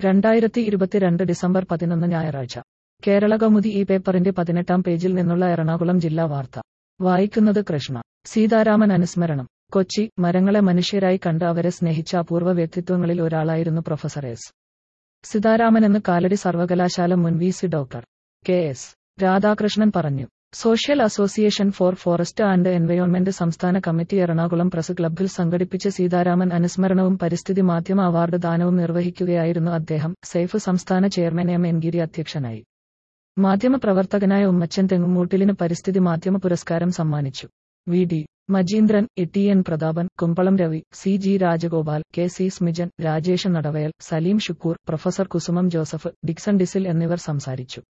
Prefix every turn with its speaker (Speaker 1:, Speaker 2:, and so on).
Speaker 1: രണ്ടായിരത്തി ഇരുപത്തിരണ്ട് ഡിസംബർ പതിനൊന്ന് ഞായറാഴ്ച കേരള കൗമുദി ഈ പേപ്പറിന്റെ പതിനെട്ടാം പേജിൽ നിന്നുള്ള എറണാകുളം ജില്ലാ വാർത്ത വായിക്കുന്നത് കൃഷ്ണ സീതാരാമൻ അനുസ്മരണം കൊച്ചി മരങ്ങളെ മനുഷ്യരായി കണ്ട് അവരെ സ്നേഹിച്ച അപൂർവ വ്യക്തിത്വങ്ങളിൽ ഒരാളായിരുന്നു പ്രൊഫസർ എസ് സീതാരാമനെന്ന് കാലടി സർവകലാശാല മുൻ V C doctor K S Radhakrishnan പറഞ്ഞു social association for forest and environment സംസ്ഥാന കമ്മിറ്റി എറണാകുളം പ്രസ് ക്ലബ്ബിൽ സംഘടിപ്പിച്ച സീതാരാമൻ അനുസ്മരണവും പരിസ്ഥിതി മാധ്യമ അവാർഡ് ദാനവും നിർവഹിക്കുകയായിരുന്നു അദ്ദേഹം സേഫ് സംസ്ഥാന ചെയർമാൻ എം എൻ ഗിരി അധ്യക്ഷനായി മാധ്യമപ്രവർത്തകനായ ഉമ്മച്ചൻ തെങ്ങുമൂട്ടിലിന് പരിസ്ഥിതി മാധ്യമ പുരസ്കാരം സമ്മാനിച്ചു V D Majeendran E T N Prathapan Kumbalam Ravi C G Rajagopal K C Smijan Rajesh Nadavayal Saleem Shukkur professor Kusumam Joseph Dixon Disil എന്നിവർ സംസാരിച്ചു